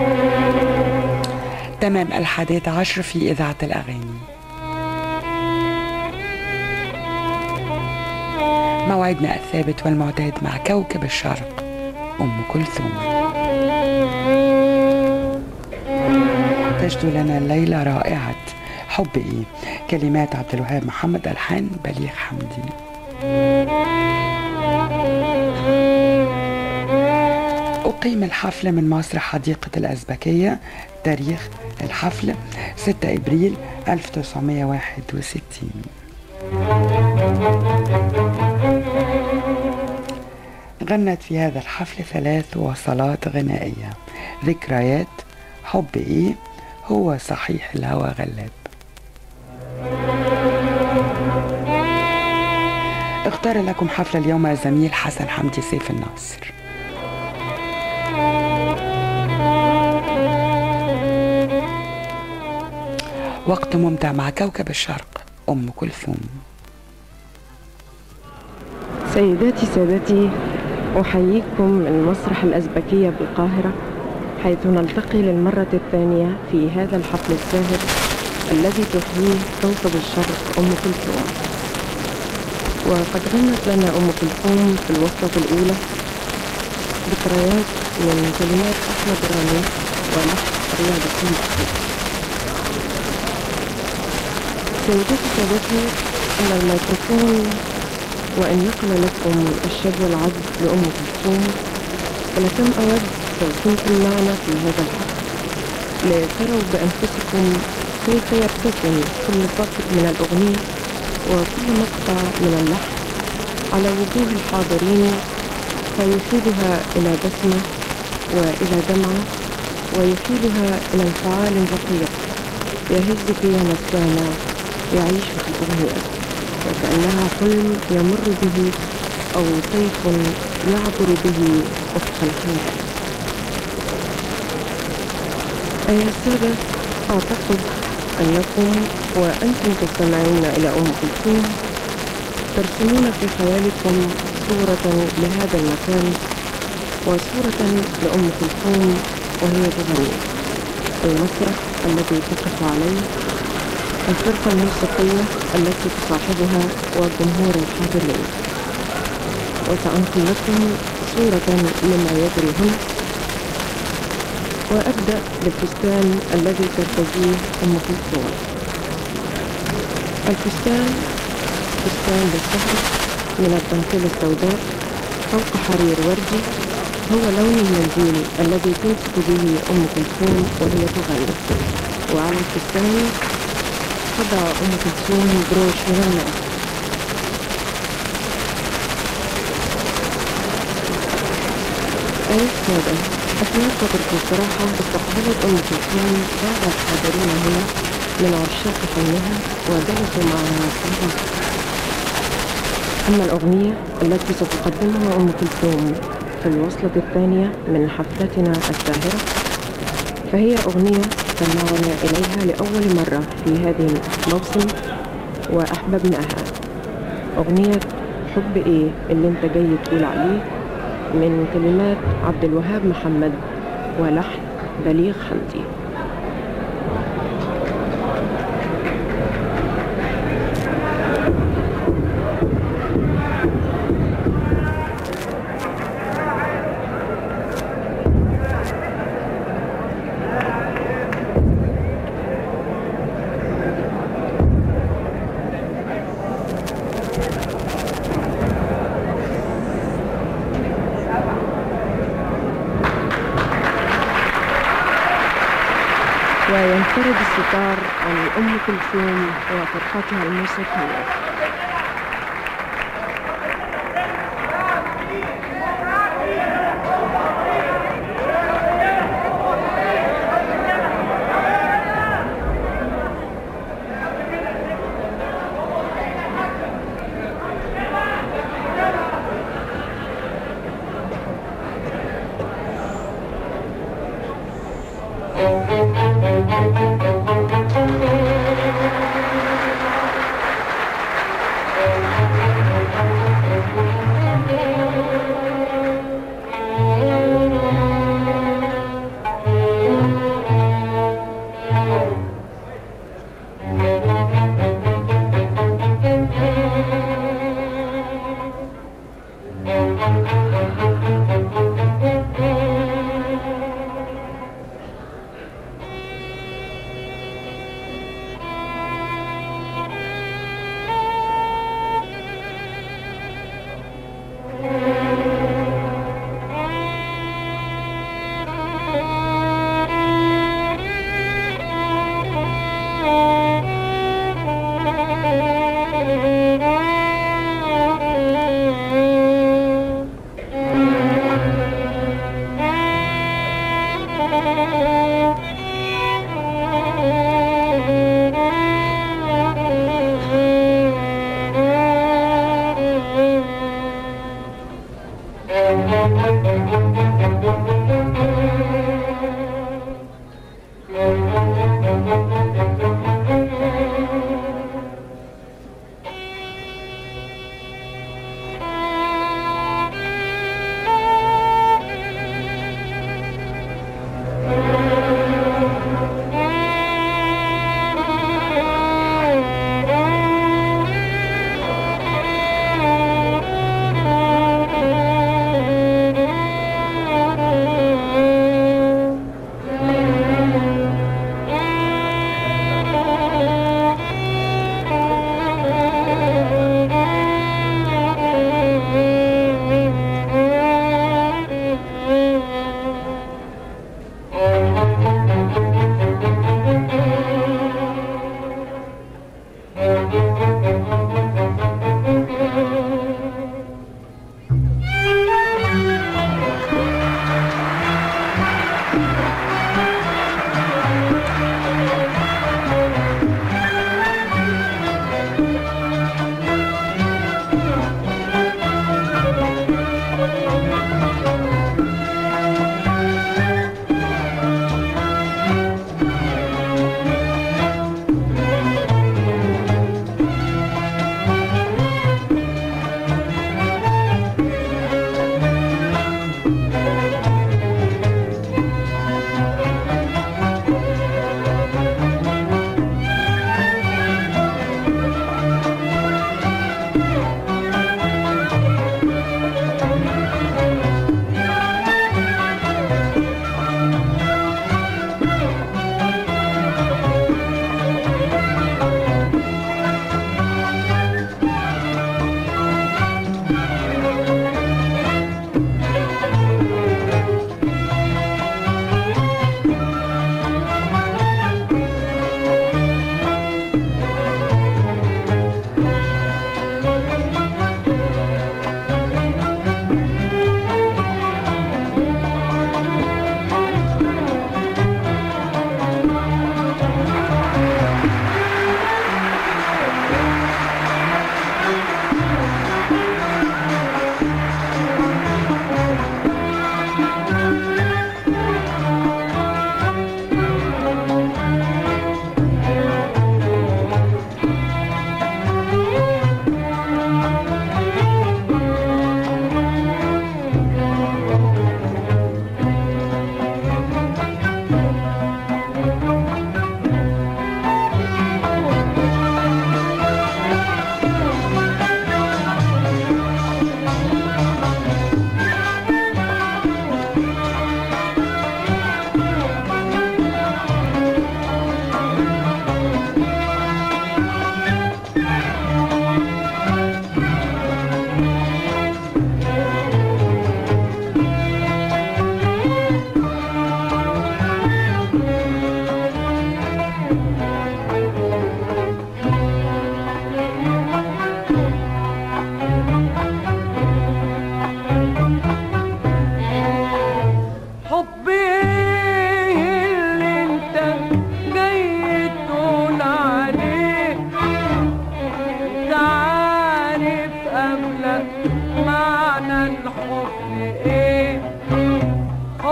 تمام الحادية عشر في إذاعة الأغاني موعدنا الثابت والمعتاد مع كوكب الشرق أم كلثوم تجدو لنا الليلة رائعة حب إيه كلمات عبد الوهاب محمد ألحان بليغ حمدي أقيم الحفل من مسرح حديقة الأزبكية تاريخ الحفل 6 إبريل 1961 غنت في هذا الحفل ثلاث وصلات غنائية ذكريات حب إيه هو صحيح الهوى غلاب اختار لكم حفل اليوم الزميل حسن حمدي سيف الناصر وقت ممتع مع كوكب الشرق أم كلثوم سيداتي سادتي أحييكم من مسرح الأزبكية بالقاهرة حيث نلتقي للمرة الثانية في هذا الحفل الزاهر الذي تحييه كوكب الشرق أم كلثوم وقد غنت لنا أم كلثوم في الوصلة الأولى ذكريات من كلمات أحمد رامي ولحن رياض الدين سيدتي سادتي أن الميكروفون وإن نقل لكم الشد والعدل لأم كلثوم ولكم أود لو كنتم معنا في هذا الحفل لتروا بأنفسكم كيف يبتسم كل فقط من الأغنية وكل مقطع من اللحن على وجوه الحاضرين فيحيلها إلى بسمة وإلى دمعة ويحيلها إلى انفعال رقيق يهز كيان يعيش في الأغنية وكأنها حلم يمر به أو طيف يعبر به أفق الحياة أيها السادة أعتقد أنكم وأنتم تستمعون إلى أم كلثوم ترسمون في خيالكم صورة لهذا المكان وصورة لأم كلثوم وهي تغني المسرح الذي تقف عليه الفرقة الموسيقية التي تصاحبها والجمهور الحاضرين وسأنقل لكم صورة مما يجري هنا وأبدأ بالفستان الذي ترتديه أم كلثوم الفستان فستان بالسحر من الدنتيل السوداء فوق حرير وردي هو لون المنديل الذي تمسك به أم كلثوم وهي تغني وعلى الفستان تضع أم كلثوم بروش من الماء أي السادة أثناء فترة الاستراحة استقبلت أم كلثوم بعض الحاضرين هنا من عشاق فنها وجلسوا معها في أما الأغنية التي ستقدمها أم كلثوم في الوصلة الثانية من حفلتنا الساهرة فهي أغنية استمعنا إليها لأول مرة في هذه الموسم وأحببناها أغنية حب إيه اللي أنت جاي تقول عليه من كلمات عبد الوهاب محمد ولحن بليغ حمدي وينفرد الستار عن أم كلثوم وفرقتها الموسيقية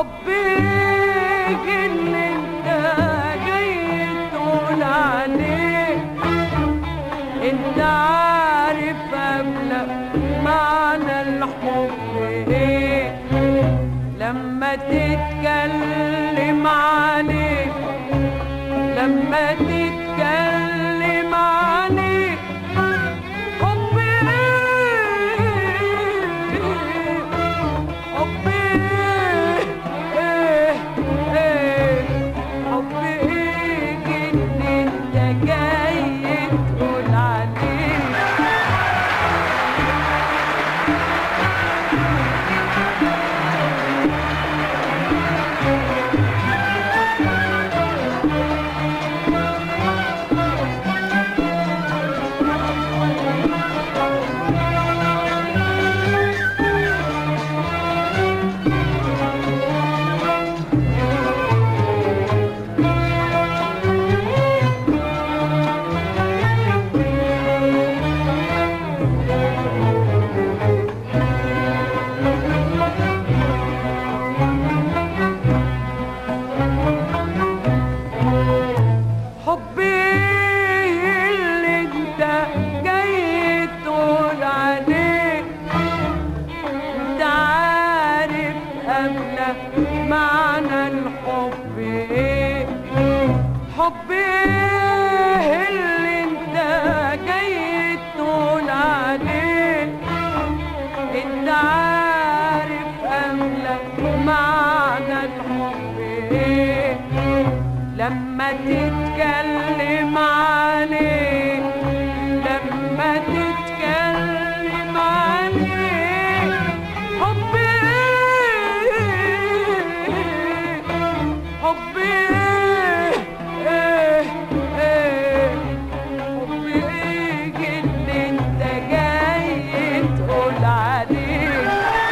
حبي اللي انت جاي تقول عليه انت عارف قبل معنى الحب ايه لما تتكلم عليه لما تتكلم عليه حبي حبي ايه ايه حبي ايه اللي انت جاي تقول عليه حبي اللي انت جاي تقول عليه انت عارف قبل معنى الحب ايه حبي اللي انت جاي تقول عليه انت عارف قبل معنى الحب ايه لما تتكلم عليه لما تتكلم عليه حبي حبي ايه ايه حبي ايه اللي انت جاي تقول عليه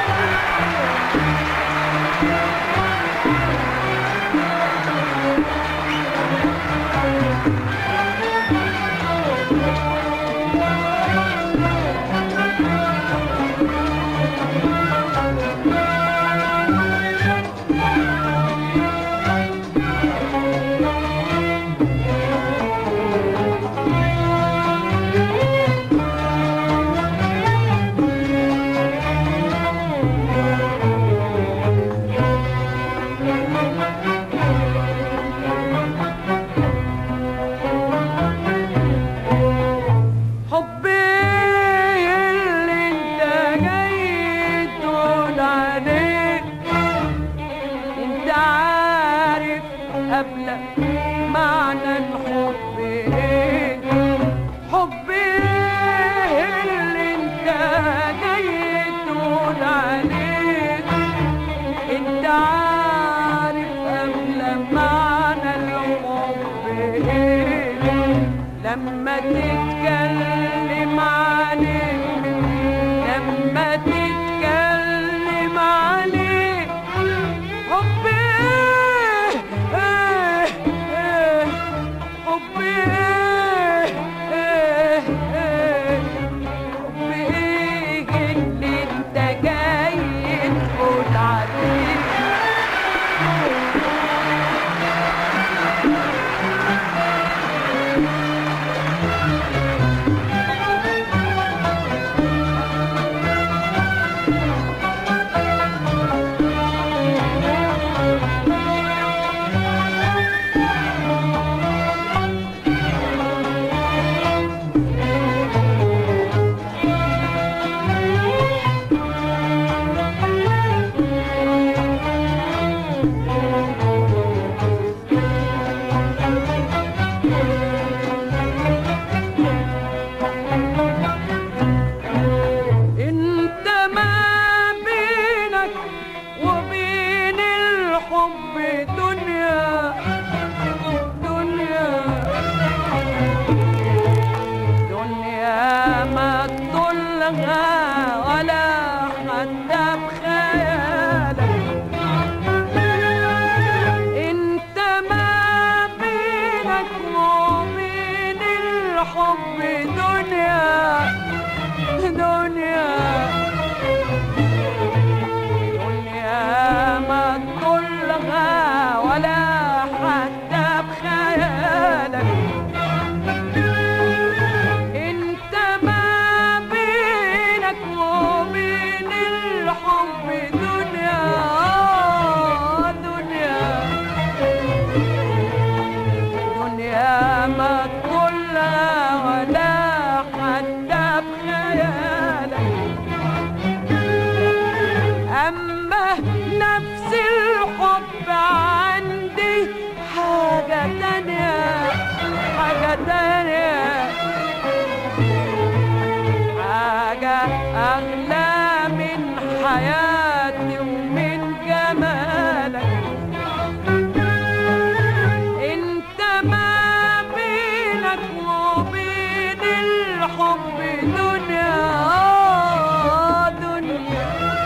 حبي اللي انت جاي تقول عليه انت عارف قبل معنى الحب ايه حبي اللي انت جاي تقول عليه انت عارف قبل معنى الحب ايه لما تتكلم عليه لما تتكلم عليه حبي ايه ايه حبي ايه ايه حبي ايه اللي انت جاي تقول عليه نفس الحب عندي حاجة تانية حاجة تانية حاجة أغلى من حياتي ومن جمالك انت ما بينك وبين الحب دنيا آه دنيا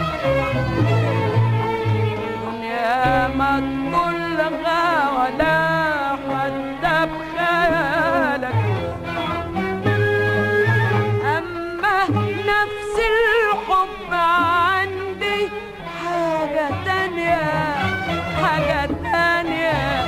دنيا ما تطلها ولا حتى بخيالك أما نفس الحب عندي حاجة تانية حاجة تانية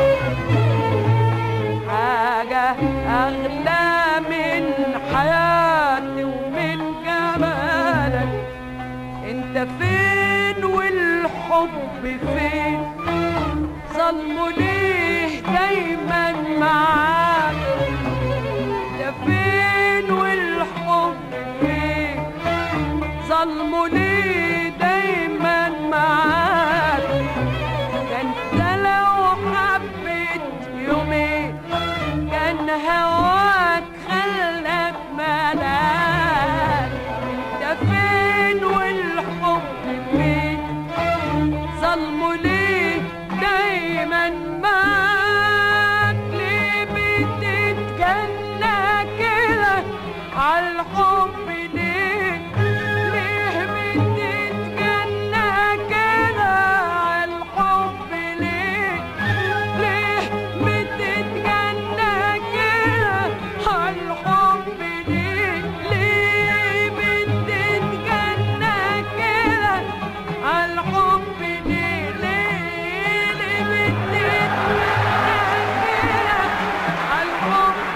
حاجة أغلى من حياتي ومن جمالك انت فين والحب فين ظلمه ليه دايما معاك انت فين والحب فين ظلمه ليه دايما معاك ده انت لو حبيت يومين كان هواك خلك ملاك انت فين والحب فين ظلمه ليه دايما معاك ليه بتتجنى كده عالحب ليه ليه بتتجنى كده عالحب ليه ليه بتتجنى كده عالحب ليه ليه بتتجنى كده عالحب ليه ليه ليه بتتجنى كده عالحب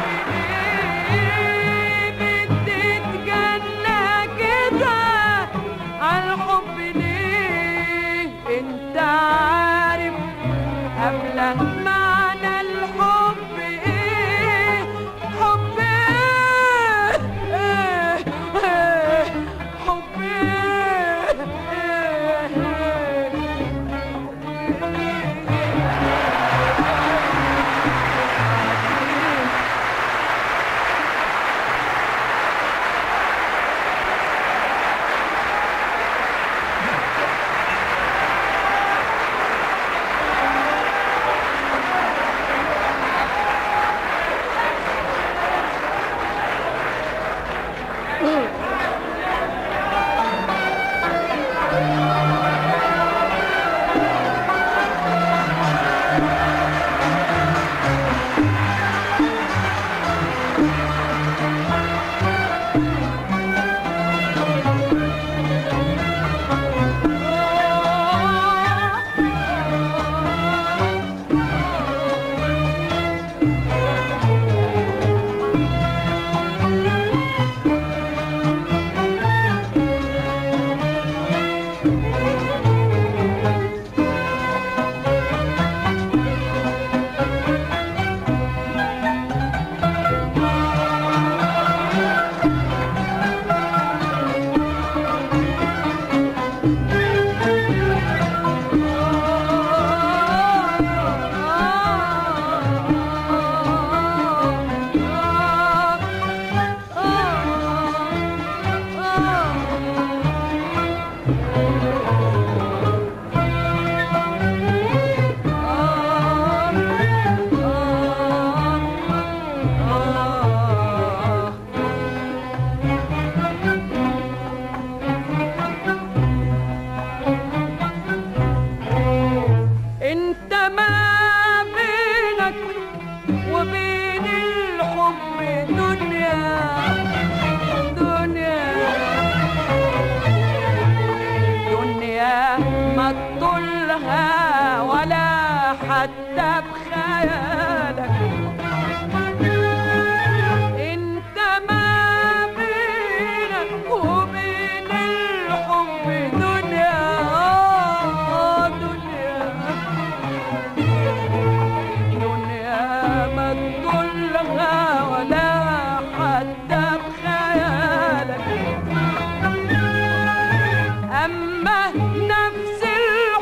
ليه بتتجنى كده عالحب ليه انت عارف قبل معنى الحب ايه حب ايه ايه ايه حب ايه ايه انت ما بينك وبين الحب دنيا دنيا دنيا ما تطولها ولا حتى بخيالك انت ما بينك وبين الحب دنيا آه دنيا دنيا ما تطولها ولا حتى بخيالك أما نفس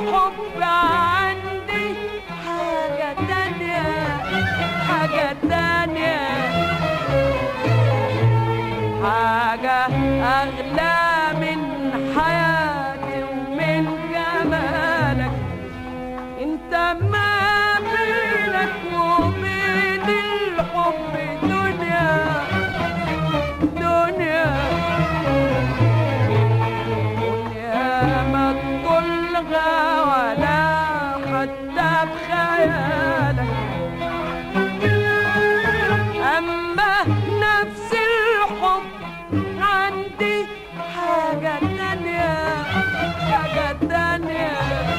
خيالك أما نفس الحب عندي حاجة تانية حاجة تانية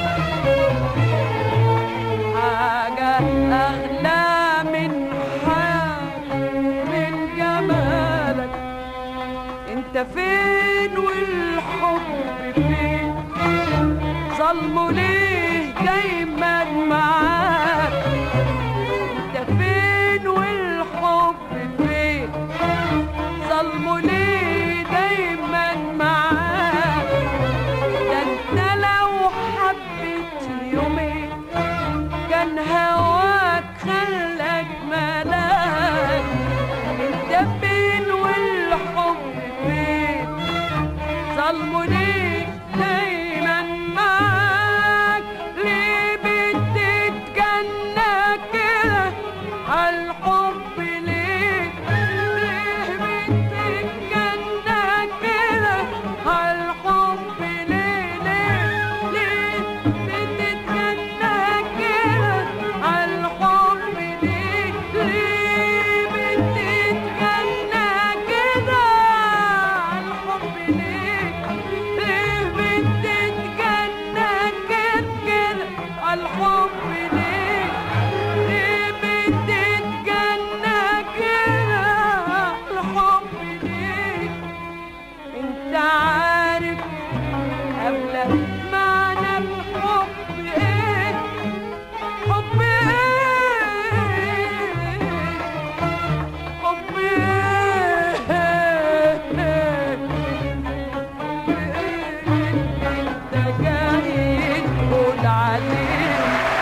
حاجة أغلى من حياتي من جمالك انت فين والحب فين ظلمه ليه دايما معاك انت فين والحب فين ظلمه ليه دايما معاك ده انت لو حبيت يومين كان هواك خلك ملاك انت فين والحب فين ظلمه ليه دايما معاك ليه بتتجنى كده عالحب ليه ليه بتتجنى كده عالحب ليه ليه ليه بتتجنى كده عالحب ليه ليه بتتجنى كده عالحب ليه ليه بتتجنى كده كده عالحب ليه ليه بتتجنى كده عالحب ليه انت عارف قبل معنى الحب ايه حب ايه حب ايه انت جاي تقول عليه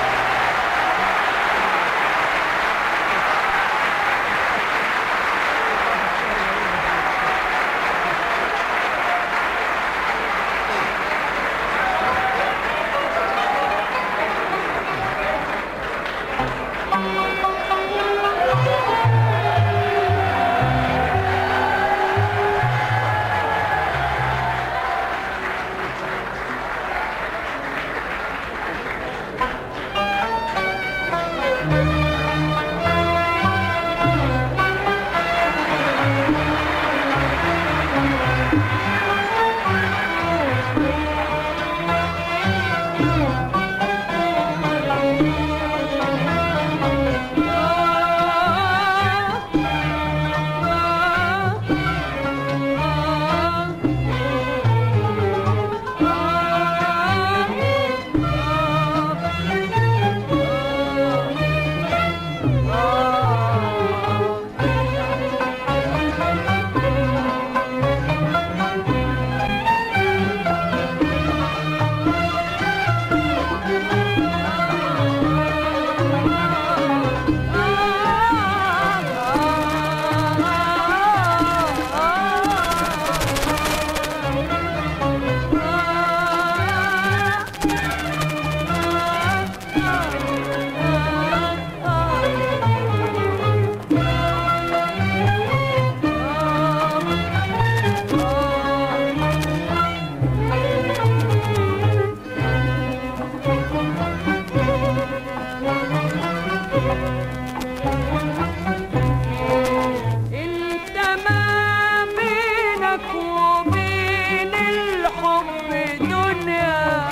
انت ما بينك وبين الحب دنيا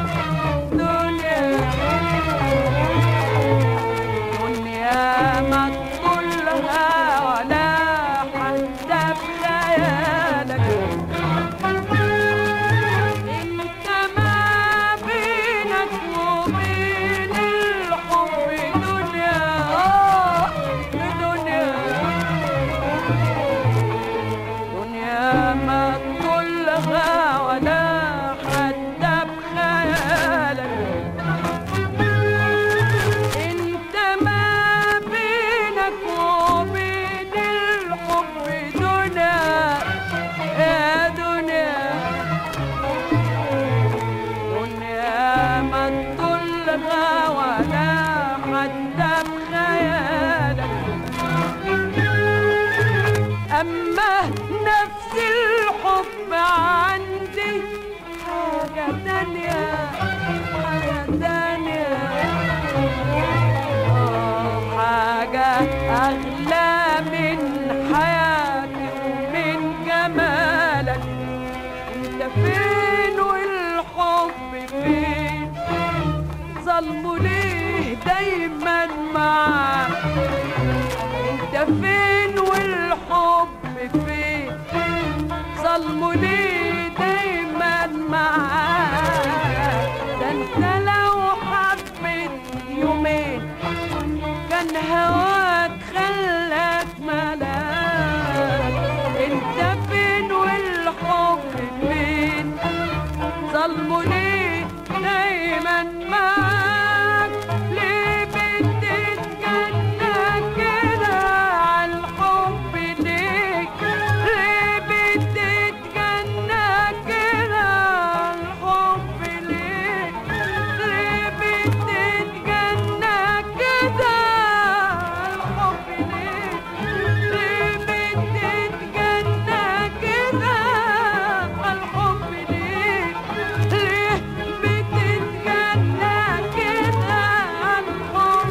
دنيا دنيا ما تطولها ولا حتى بخيالك انت ما بينك وبين الحب دنيا آه، دنيا دنيا ما تطولها ولا حتى بخيالك انت ما بينك وبين الحب دنيا يا دنيا دنيا ما تطولها ولا حتى بخيالك أما نفس الحب عندي حاجة تانية حاجة تانية ظلمه ليه دايما معاك انت فين والحب فين ظلمه ليه دايما معاك ده انت لو حبيت يومين كان هواك خلاك ملاك انت فين والحب فين ظلمه ليه دايما معاك ليه بتتجنى كده عالحب ليك ليه بتتجنى كده عالحب ليك ليه بتتجنى كده عالحب ليك ليه بتتجنى كده عالحب ليك ليه بتتجنى كده عالحب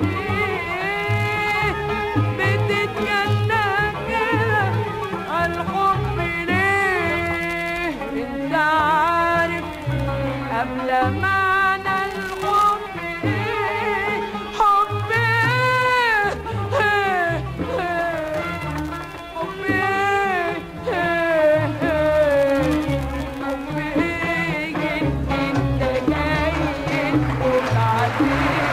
ليك بتتجنى كده عالحب ليه انت عارف قبل معنى الحب ايه حب ايه ايه ايه حب ايه ايه ايه حب ايه انت جاي تقول عليه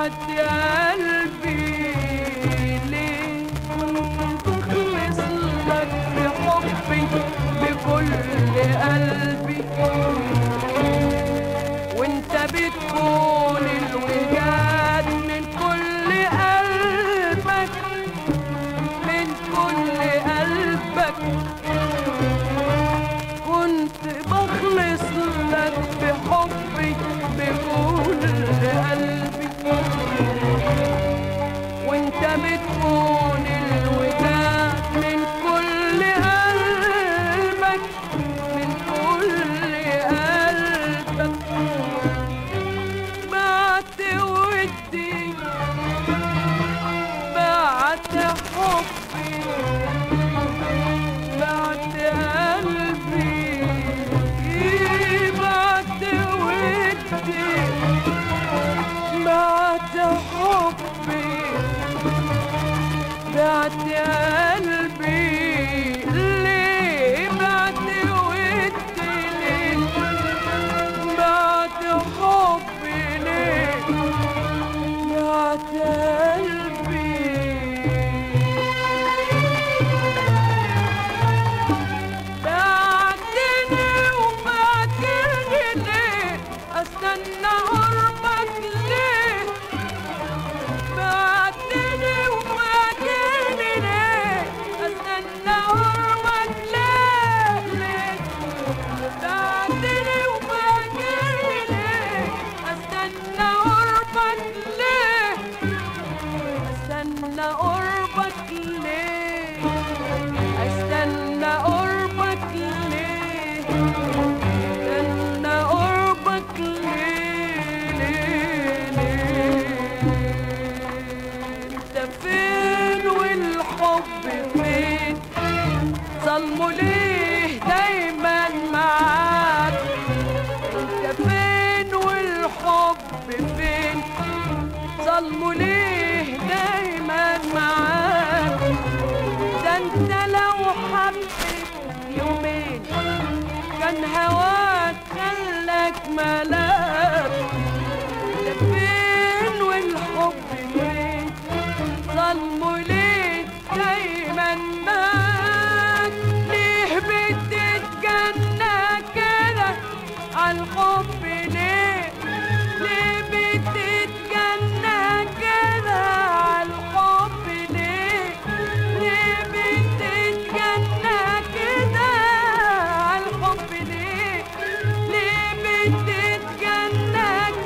بعت يا قلبي ليه كنت بخلص لك بحبي بكل قلبي وانت بتكون الوداد من كل قلبك من كل قلبك كنت بخلص لك بحبي بكل قلبي وانت بتكون الوداد من كل قلبك من كل قلبك بعت ودي بعت حبي بعت قلبي بعت ودي بعت حبي بعت قلبي ليه بعت ودي ليه بعت حبي ليه بعت قلبي بعتني وبعتني ليه استنى قربك ليه بعتني وبعتني ليه استنى قربك ليه ليه بعتني وبعتني ليه استنى قربك ليه استنى قربك ليه استنى قربك ليه استنى قربك ليه ليه ليه انت فين والحب فين ظلمه ليه دايما معاك انت فين والحب فين ظلمه ليه دايما معاك ده انت لو حبيت يومين كان هواك خلك ملاك ده فين والحب فين ظلمه ليه دايما معاك ليه بتتجنى كده عالحب ليه ليه بتتجنى كده عالحب ليه ليه بتتجنى كده عالحب ليه ليه بتتجنى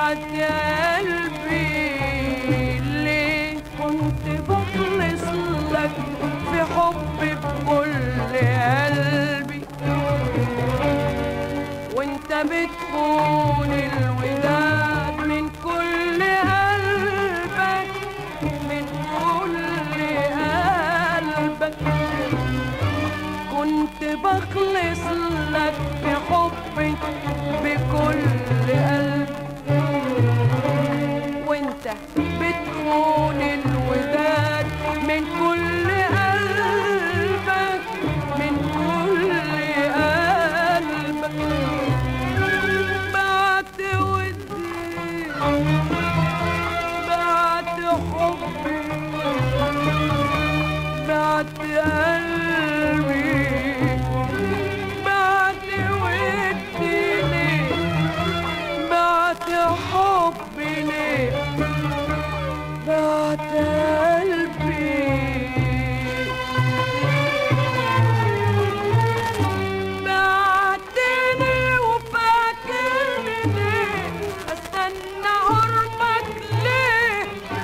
بعد يا قلبي ليه كنت بخلص لك في حبي بكل قلبي وانت بتكون الوداد من كل قلبك من كل قلبك كنت بخلص لك في حبي بكل قلبي وانت بتكون الوداد من كل قلبك من كل قلبك بعت ودي بعت حبي بعت قلبي بعت ودي ليه بعت حبي ليه بعت قلبي بعتني وفاكرني ليه استنى قربك ليه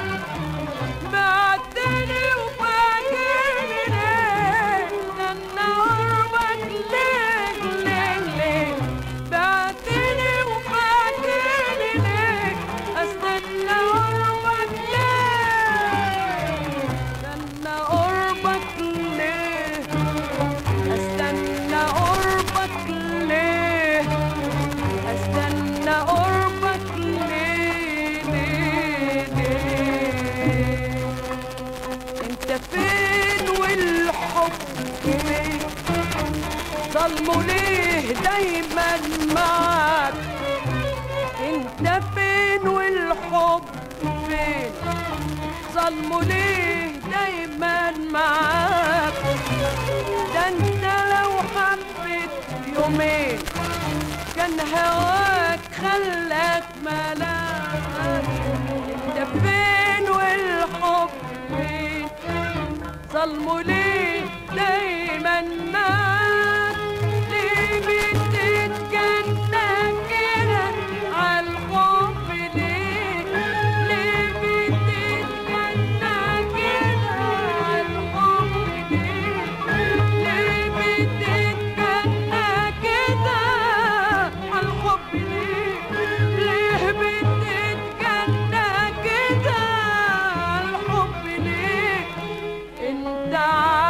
بعتني وفاكرني ليه استنى قربك ليه ليه ليه بعتني وفاكرني ليه استنى قربك ليه استنى قربك ليه استنى قربك ليه استنى قربك ليه ليه ليه انت فين والحب فين ظلموا ليه دايما معاك انت فين والحب فين ظلموا ليه دايما معاك ده انت لو حبيت يومين كان هواك خلاك ملاك انت فين والحب فين ظلموا ليه دايما معاك ليه بتتجنى كده عالحب ليه ليه بتتجنى كده عالحب ليه ليه بتتجنى كده عالحب ليه ليه بتتجنى كده عالحب ليه انت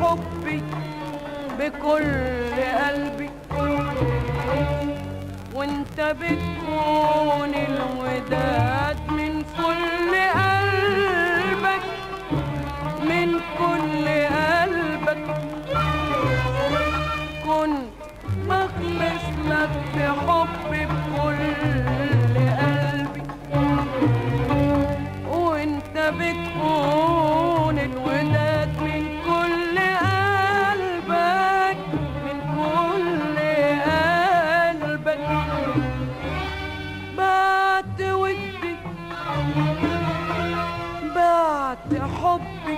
حبي بكل قلبي وانت بتكون الوداد من كل قلبك من كل قلبك كنت بخلص لك في حبي بكل قلبي وانت بتكون الوداد من كل قلبك من كل قلبك بعت ودي بعت حبي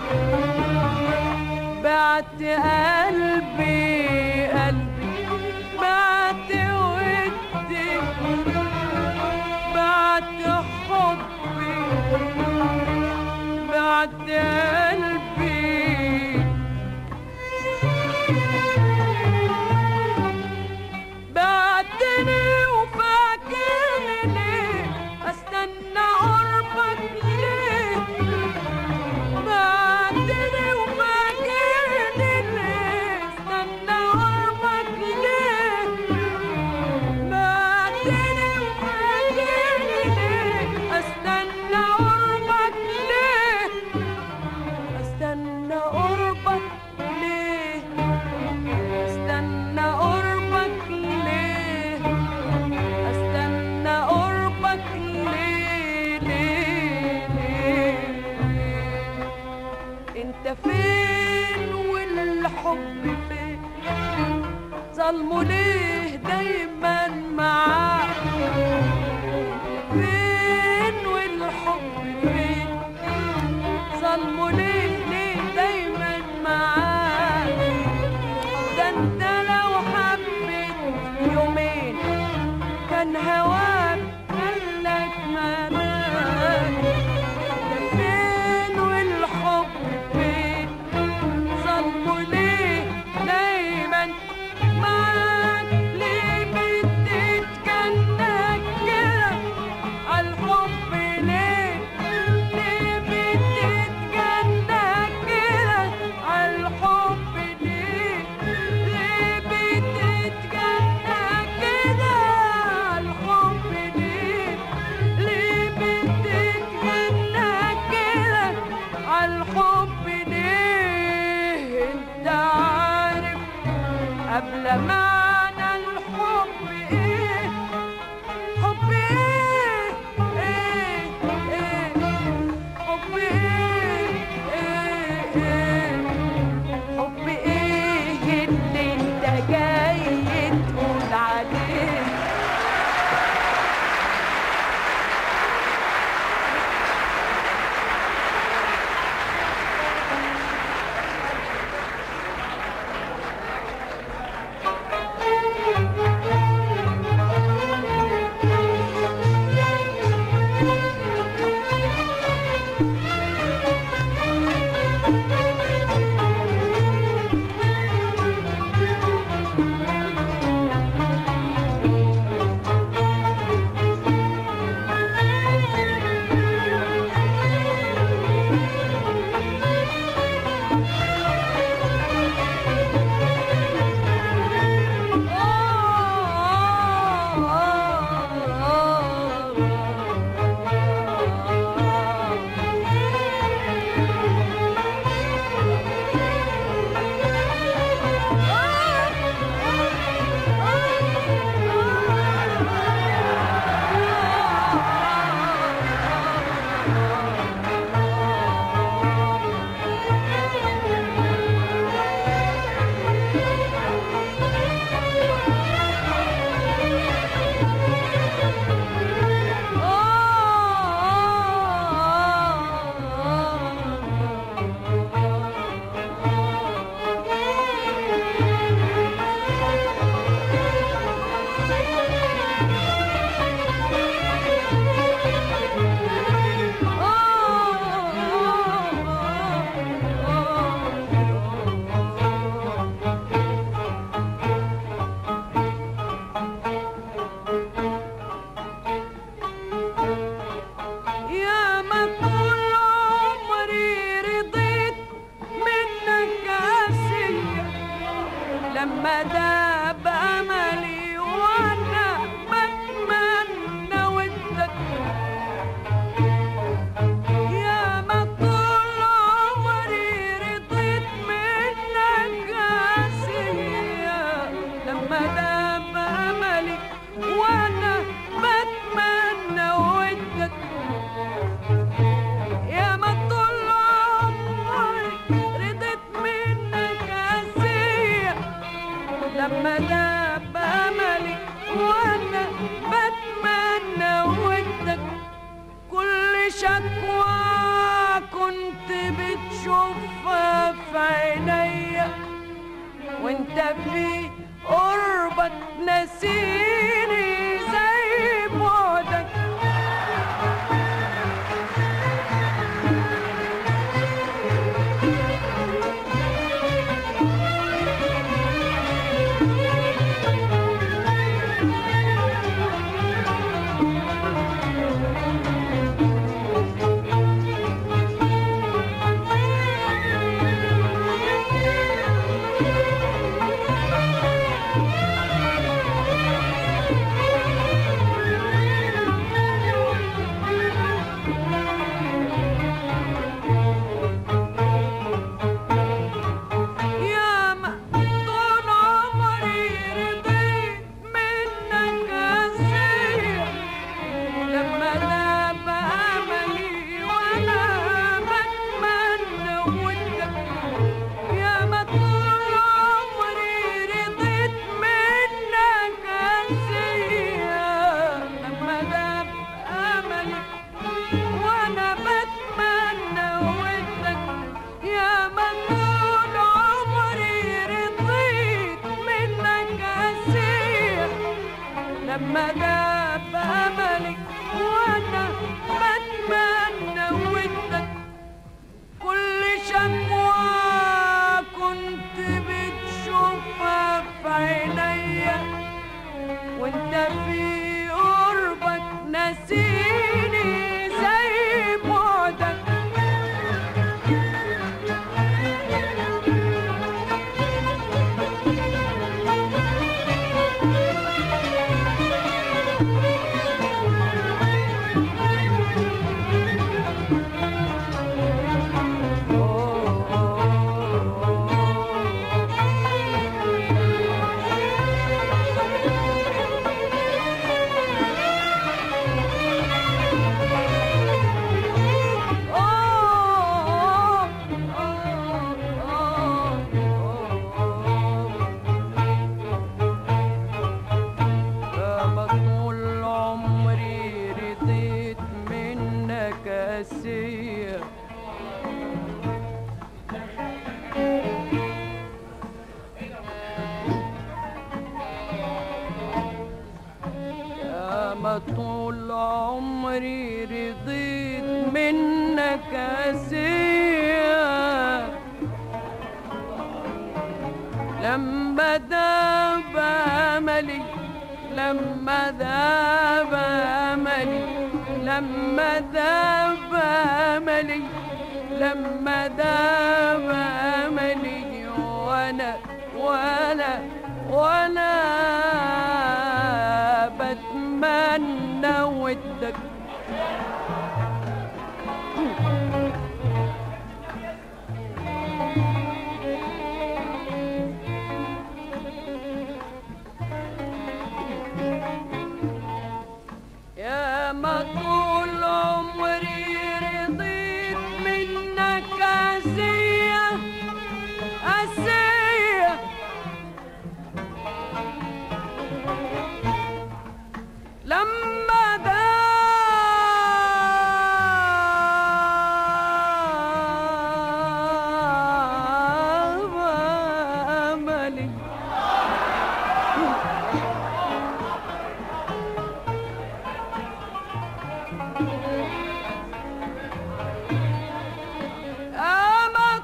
بعت قلبي قلبي بعت ودي بعت حبي بعت قلبي بعتني وفاكرني ليه استنى قربك ليه بعتني وفاكرني ليه استنى قربك ليه بعتني وفاكرني ليه استنى قربك ليه استنى قربك ليه استنى قربك ليه استنى قربك ليه ليه ليه انت فين والحب فين ظلمه ليه دايما معاك فين والحب فين ظلمه ليه ليه دايما معاك ده انت لو حبيت يومين كان هواك قالك ملاك ده فين والحب فين ظلمه ليه دايما معاك ليه بتتجنى كده عالحب ليه ليه بتتجنى كده عالحب ليه ليه بتتجنى كده عالحب ليه ليه بتتجنى كده عالحب ليه انت عارف قبل معنى الحب ايه حب ايه ايه ايه حب ايه ايه ايه حب ايه اللي انت جاي تقول عليه لما داب املي وانا بتمنى ودك يا ما طول عمري رضيت منك قاسية لما داب املي وانا بتمنى ودك يا ما طول عمري رضيت منك قاسية لما داب املي وانا بتمنى ودك كل شكوى كنت بتشوفها في عينيا وانت في قربك نسيني زي بعدك يا ما طول عمري رضيت منك قاسية لما داب املي وانا بتمنى ودك يا ما طول عمري رضيت منك قاسية لما داب املي وانا بتمنى ودك يا ما طول عمري رضيت منك قاسية لما داب املي وانا بتمنى ودك كل شكوى كنت بتشوفها في عينيا وانت في قربك نسيني زي بعدك كما طول عمري رضيت منك قاسية كما طول عمري رضيت منك قاسية لما داب املي لما ذاب املي لما ذاب املي لما ذاب املي وانا وانا وانا بتمنى ودك يا ما طول عمري رضيت منك قاسية قاسية لما داب أملي أما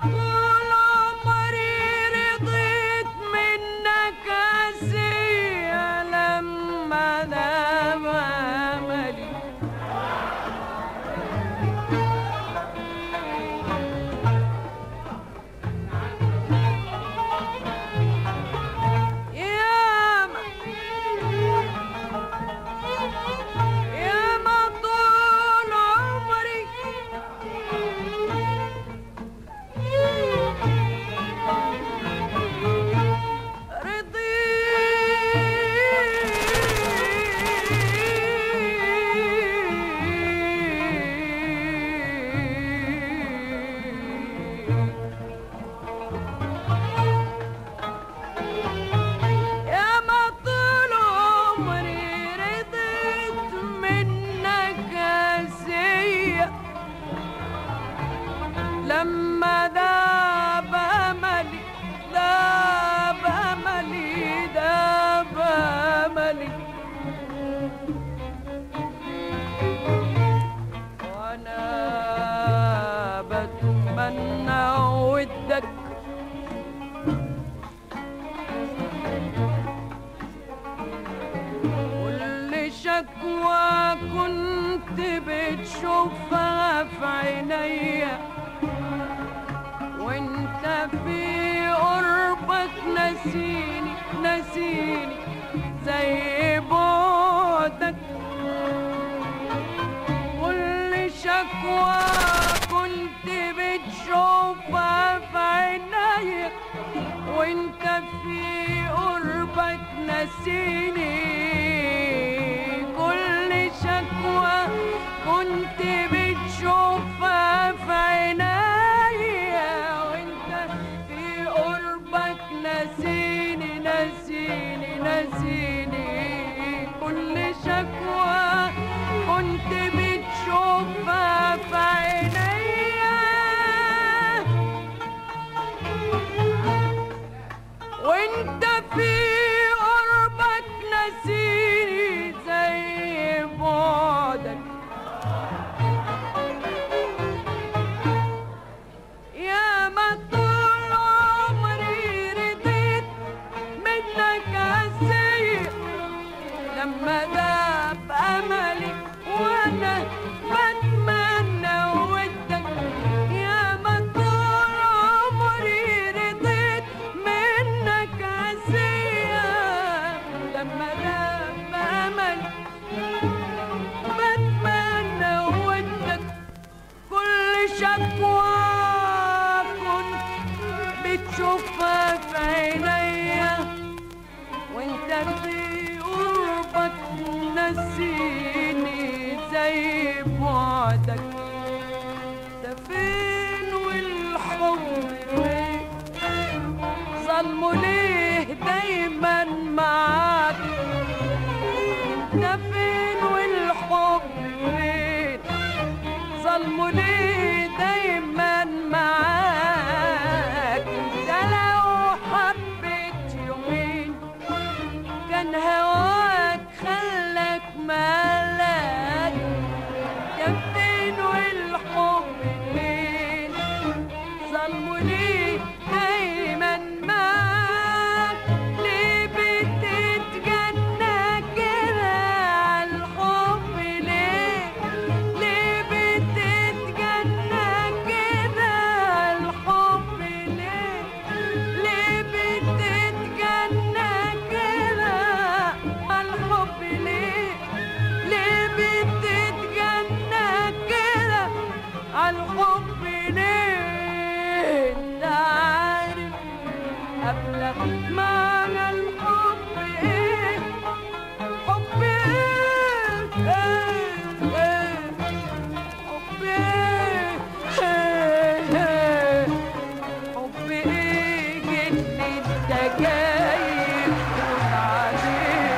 لما داب أملي داب أملي داب أملي وأنا بتمنى ودك كل شكوى كنت بتشوفها في عينيا وانت في قربك نسيني نسيني زي بعدك كل شكوى كنت بتشوفها في عينيا وانت في قربك نسيني كل شكوى كنت بتشوفها في عينيا وانت في قربك نسيني نسيني نسيني كل شكوى كنت بتشوفها في عينيا وانت في قربك نسيني زي بعدك يا ما طول عمري رضيت منك عالسيء لما داب املي وانا بتمنى ودك يا ما طول عمري رضيت منك عالسيء لما داب املي بتمنى ودك كل شكوى كنت بتشوفها في عينيا وانت في قربك نسيني زي بعدك ده فين والحب فين ظلمه ليه دايما معاك انت فين والحب فين ظلمه ليه دايما معاك ده لو حبيت يومين كان هواك خلك مالك كان فين والحب فين ظلمه ليه دايما معاك ليه بتتجنى كده عالحب ليه ليه بتتجنى كده عالحب ليه ليه بتتجنى كده عالحب ليه ليه بتتجنى كده عالحب ليه انت عارف قبل معنى الحب ايه حب ايه ايه ايه حب ايه ايه ايه حب ايه اللي انت جاي تقول عليه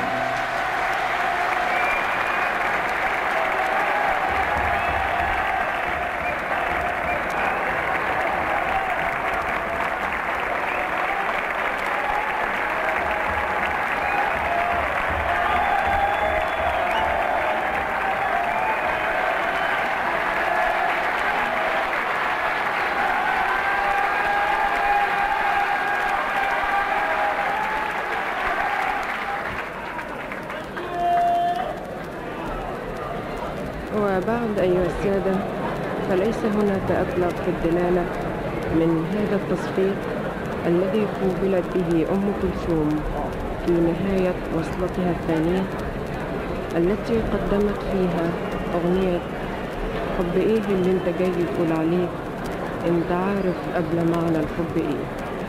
وبعد أيها السادة فليس هناك أبلغ في الدلالة من هذا التصفيق الذي قوبلت به أم كلثوم في نهاية وصلتها الثانية التي قدمت فيها أغنية حب إيه اللي أنت جاي تقول عليه أنت عارف قبل معنى الحب إيه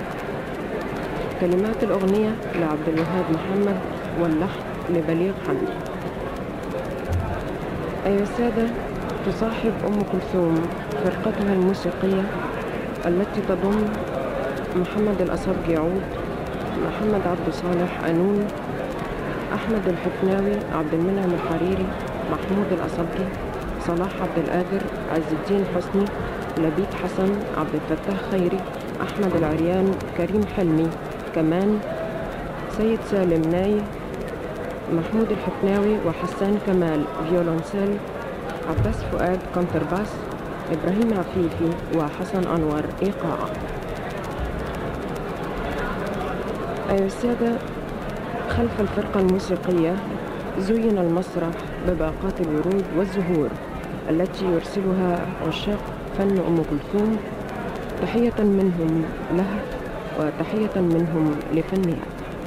كلمات الأغنية لعبد الوهاب محمد واللحن لبليغ حمدي أيها السادة تصاحب أم كلثوم فرقتها الموسيقية التي تضم محمد الأصبجي عود محمد عبد صالح قانون أحمد الحكناوي عبد المنعم الحريري محمود الأصبجي صلاح عبد القادر عز الدين حسني لبيب حسن عبد الفتاح خيري أحمد العريان كريم حلمي كمان سيد سالم ناي محمود الحفناوي وحسان كمال فيولونسيل عباس فؤاد كونترباس إبراهيم عفيفي وحسن أنور إيقاع أيها السادة خلف الفرقة الموسيقية زين المسرح بباقات الورود والزهور التي يرسلها عشاق فن أم كلثوم تحية منهم لها وتحية منهم لفنها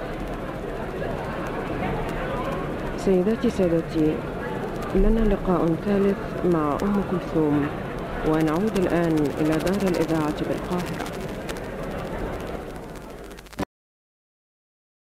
سيداتي سادتي لنا لقاء ثالث مع أم كلثوم ونعود الآن إلى دار الإذاعة بالقاهرة